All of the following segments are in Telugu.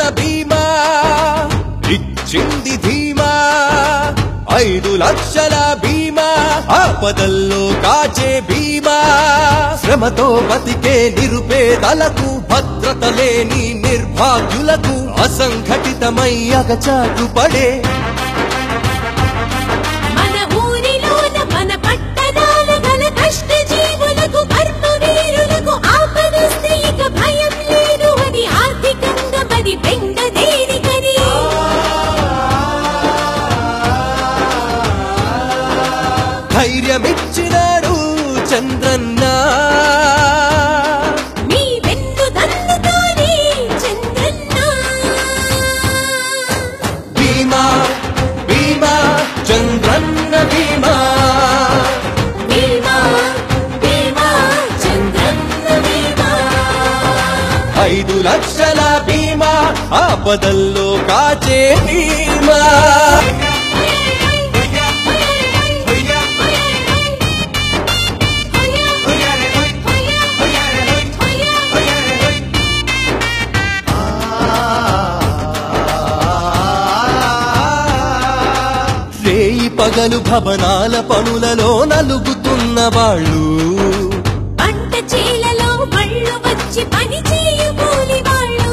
బీమా ఇచ్చింది ధీమా ఐదు లక్షల బీమా ఆపదల్లో కాచే బీమా శ్రమతో బతికే నిరుపేదలకు భద్రత లేని నిర్భాగ్యులకు అసంఘటితమై అగచాటు పడే మన ఊరిలోన మన పట్టణాల గల కష్ట జీవులకు కర్మ వీరులకు ఆపదస్తే ఇక భయం లేదు అని ఆర్థికంగా మరి బెంగ దేనికని ధైర్యమిచ్చినాడు చంద్రన్న మీ వెన్ను దన్నుతానే చంద్రన్న బీమా బీమా చంద్రన్న బీమా బీమా బీమా చంద్రన్న బీమా ఐదు లక్షల బీమా ఆపదల్లో కాచే బీమా రేయి పగలు భవనాల పనులలో నలుగుతున్న వాళ్ళు పంట చేలలో మళ్ళు వచ్చి పని చేయు కూలి వాళ్ళు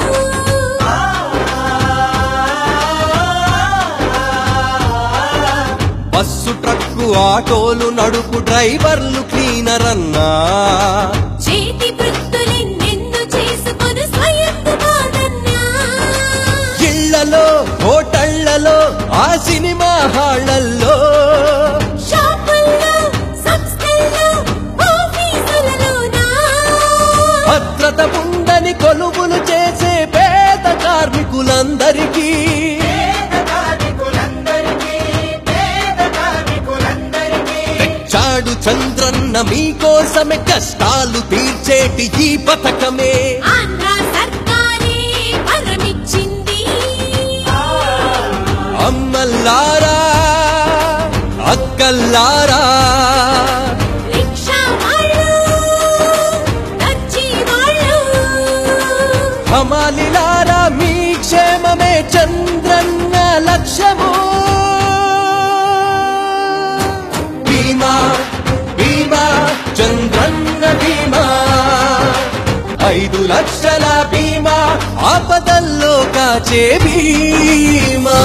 బస్సు ట్రక్కు ఆటోలు నడుపు డ్రైవర్లు క్లీనర్ అన్నా చేతి వృత్తులెన్నెన్నో చేసుకొని స్వయం కాదన్నా ఇళ్లలో హోటళ్లలో ఆ సినిమా హాళ్లలో షాపుల్లో సంస్థల్లో ఆఫీసులలోనా భద్రత ఉందని కొలువులు చేసే పేద కార్మికులందరికీ తెచ్చాడు చంద్రన్న మీకోసమే కష్టాలు తీర్చేటి ఈ పథకమే ఆంధ్ర సర్కారే వరమిచ్చింది అమ్మల్లారా అక్కల్లారా రిక్షా వాళ్ళు దర్జీ వాళ్ళు హమాలిలారా మీ క్షేమమే చంద్రన్న లక్ష్యము భీమా భీమా చంద్రన్న భీమా ఐదు లక్షల బీమా ఆపదల్లో కాచే భీమా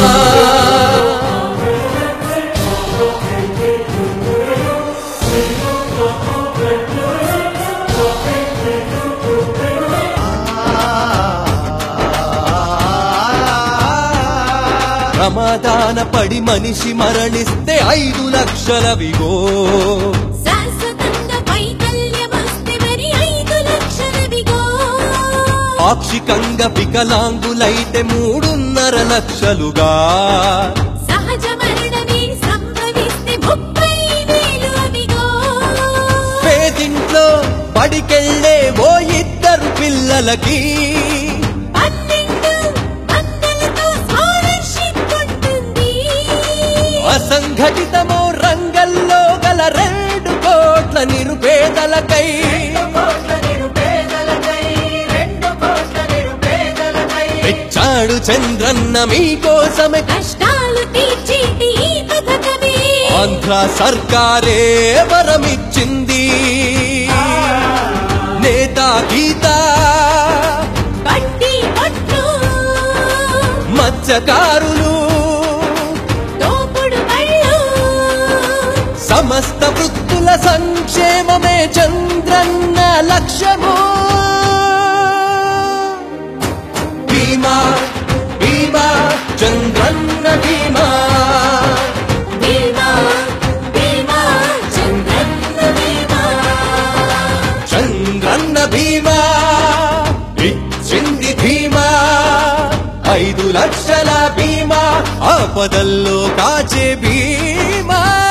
ప్రమాదాన పడి మనిషి మరణిస్తే ఐదు లక్షలవిగో శాశ్వతంగా వైకల్యమస్తే మరి ఐదు లక్షలవిగో పాక్షికంగా వికలాంగులైతే మూడున్నర లక్షలుగా సహజ మరణమే సంభవిస్తే ముప్పై వేలు అవిగో పేదింట్లో బడికెళ్ళే ఓ ఇద్దరు పిల్లలకి పన్నెండు వందలతో స్కాలర్షిప్ ఉంటుంది అసంఘటితమో రంగంలో గల రెండు కోట్ల నిరుపేదలకై తెచ్చాడు చంద్రన్న మీకోసమే కష్టాలు తీర్చేటి ఈ పథకమే ఆంధ్ర సర్కారే వరమిచ్చింది నేత గీత బడ్డీ కొట్లు మత్స్యకారులు దోపుడు బళ్ళు సమస్త వృత్తుల సంక్షేమమే చంద్రన్న లక్ష్యము భీమా భీమా చంద్రన్న భీమా బీమా బీమా చంద్రన్న బీమా చంద్రన్న భీమా ఇచ్చింది ధీమా ఐదు లక్షల బీమా ఆపదల్లో కాచే భీమా